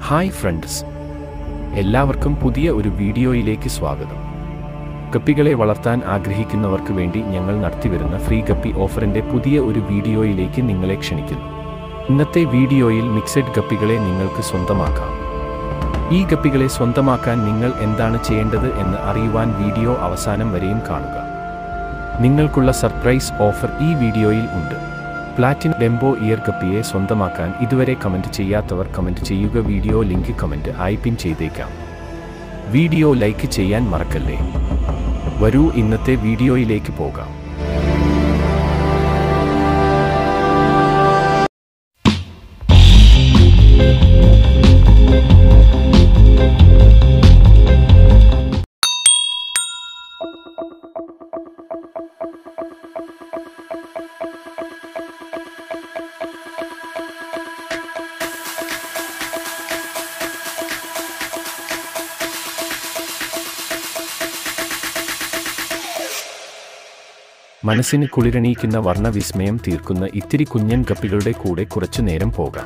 hi friends എല്ലാവർക്കും പുതിയ ഒരു വീഡിയോയിലേക്ക് സ്വാഗതം ഗപ്പികളെ വളർത്താൻ ആഗ്രഹിക്കുന്നവർക്ക് വേണ്ടി ഞങ്ങൾ നടത്തിവരുന്ന ഫ്രീ ഗപ്പി ഓഫറിന്റെ പുതിയ ഒരു വീഡിയോയിലേക്ക് നിങ്ങളെ ക്ഷണിക്കുന്നു ഇന്നത്തെ വീഡിയോയിൽ മിക്സഡ് ഗപ്പികളെ നിങ്ങൾക്ക് സ്വന്തമാക്കാം ഈ ഗപ്പികളെ സ്വന്തമാക്കാൻ നിങ്ങൾ എന്താണ് ചെയ്യേണ്ടത് എന്ന് അറിയുവാൻ വീഡിയോ അവസാനം വരെയും കാണുക നിങ്ങൾക്കുള്ള സർപ്രൈസ് ഓഫർ ഈ വീഡിയോയിൽ ഉണ്ട് പ്ലാറ്റിൻ ഡെംബോ ഇയർ ഗപ്പിയെ സ്വന്തമാക്കാൻ ഇതുവരെ കമന്റ് ചെയ്യാത്തവർ കമന്റ് ചെയ്യുക വീഡിയോ ലിങ്ക് കമന്റ് ആയി പിൻ ചെയ്തേക്കാം വീഡിയോ ലൈക്ക് ചെയ്യാൻ മറക്കല്ലേ വരൂ ഇന്നത്തെ വീഡിയോയിലേക്ക് പോകാം മനസ്സിന് കുളിരണിയിക്കുന്ന വർണ്ണവിസ്മയം തീർക്കുന്ന ഇത്തിരി കുഞ്ഞൻ ഗപ്പികളുടെ കൂടെ കുറച്ചു നേരം പോകാം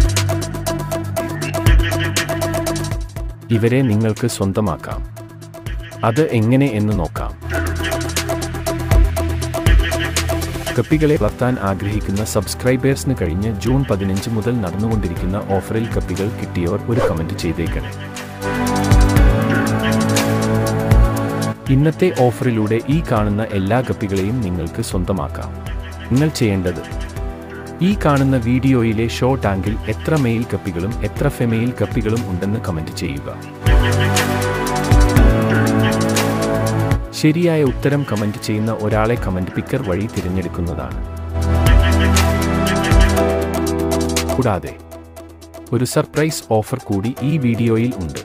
ഇവരെ നിങ്ങൾക്ക് സ്വന്തമാക്കാം അത് എങ്ങനെ എന്ന് നോക്കാം കപ്പികളെ വളർത്താൻ ആഗ്രഹിക്കുന്ന സബ്സ്ക്രൈബേഴ്സിന് കഴിഞ്ഞ് ജൂൺ പതിനഞ്ച് മുതൽ നടന്നുകൊണ്ടിരിക്കുന്ന ഓഫറിൽ കപ്പികൾ കിട്ടിയവർ ഒരു കമന്റ് ചെയ്തേക്കണേ ഇന്നത്തെ ഓഫറിലൂടെ ഈ കാണുന്ന എല്ലാ ഗപ്പികളെയും നിങ്ങൾക്ക് സ്വന്തമാക്കാം നിങ്ങൾ ചെയ്യേണ്ടത് ഈ കാണുന്ന വീഡിയോയിലെ ഷോ ടാങ്കിൽ എത്ര മെയിൽ കപ്പികളും എത്ര ഫെമെയിൽ കപ്പികളും ഉണ്ടെന്ന് കമന്റ് ചെയ്യുക ശരിയായ ഉത്തരം കമന്റ് ചെയ്യുന്ന ഒരാളെ കമന്റ് പിക്കർ വഴി തിരഞ്ഞെടുക്കുന്നതാണ് കൂടാതെ ഒരു സർപ്രൈസ് ഓഫർ കൂടി ഈ വീഡിയോയിൽ ഉണ്ട്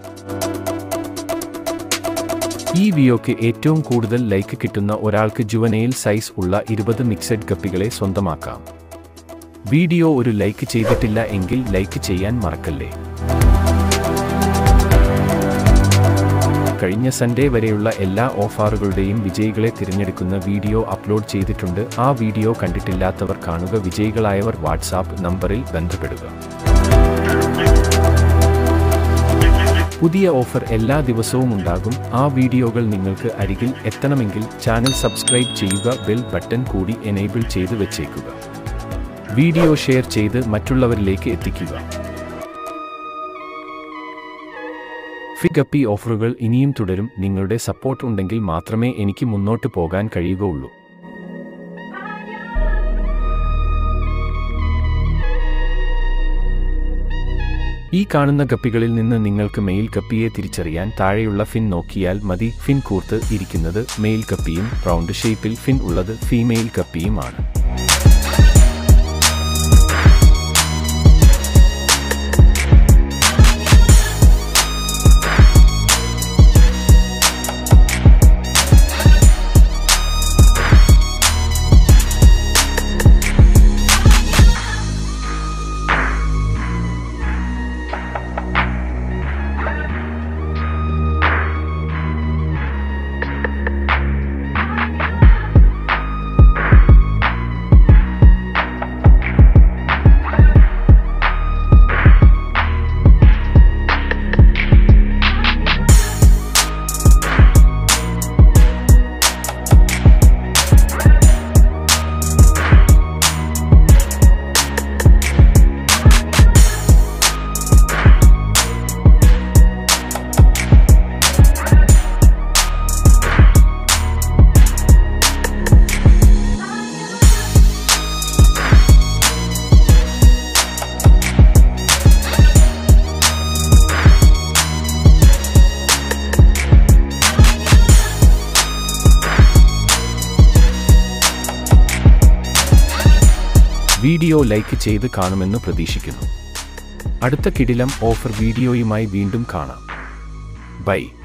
ഈ വിയോക്ക് ഏറ്റവും കൂടുതൽ ലൈക്ക് കിട്ടുന്ന ഒരാൾക്ക് ജുവനയിൽ സൈസ് ഉള്ള ഇരുപത് മിക്സഡ് ഗപ്പികളെ സ്വന്തമാക്കാം വീഡിയോ ഒരു ലൈക്ക് ചെയ്തിട്ടില്ല എങ്കിൽ ലൈക്ക് ചെയ്യാൻ മറക്കല്ലേ കഴിഞ്ഞ സൺഡേ വരെയുള്ള എല്ലാ ഓഫറുകളുടെയും വിജയികളെ തിരഞ്ഞെടുക്കുന്ന വീഡിയോ അപ്ലോഡ് ചെയ്തിട്ടുണ്ട് ആ വീഡിയോ കണ്ടിട്ടില്ലാത്തവർ കാണുക വിജയികളായവർ വാട്സാപ്പ് നമ്പറിൽ ബന്ധപ്പെടുക പുതിയ ഓഫർ എല്ലാ ദിവസവും ഉണ്ടാകും ആ വീഡിയോകൾ നിങ്ങൾക്ക് അരികിൽ എത്തണമെങ്കിൽ ചാനൽ സബ്സ്ക്രൈബ് ചെയ്യുക ബെൽ ബട്ടൺ കൂടി എനേബിൾ ചെയ്ത് വെച്ചേക്കുക വീഡിയോ ഷെയർ ചെയ്ത് മറ്റുള്ളവരിലേക്ക് എത്തിക്കുക ഫിഗപ്പി ഓഫറുകൾ ഇനിയും തുടരും നിങ്ങളുടെ സപ്പോർട്ട് ഉണ്ടെങ്കിൽ മാത്രമേ എനിക്ക് മുന്നോട്ട് പോകാൻ കഴിയുകയുള്ളൂ ഈ കാണുന്ന ഗപ്പികളിൽ നിന്ന് നിങ്ങൾക്ക് മെയിൽ കപ്പിയെ തിരിച്ചറിയാൻ താഴെയുള്ള ഫിൻ നോക്കിയാൽ മതി ഫിൻ കൂർത്ത് ഇരിക്കുന്നത് മെയിൽ കപ്പിയും റൗണ്ട് ഷേപ്പിൽ ഫിൻ ഉള്ളത് ഫീമെയിൽ കപ്പിയുമാണ് വീഡിയോ ലൈക്ക് ചെയ്ത് കാണുമെന്ന് പ്രതീക്ഷിക്കുന്നു അടുത്ത കിടിലം ഓഫർ വീഡിയോയുമായി വീണ്ടും കാണാം ബൈ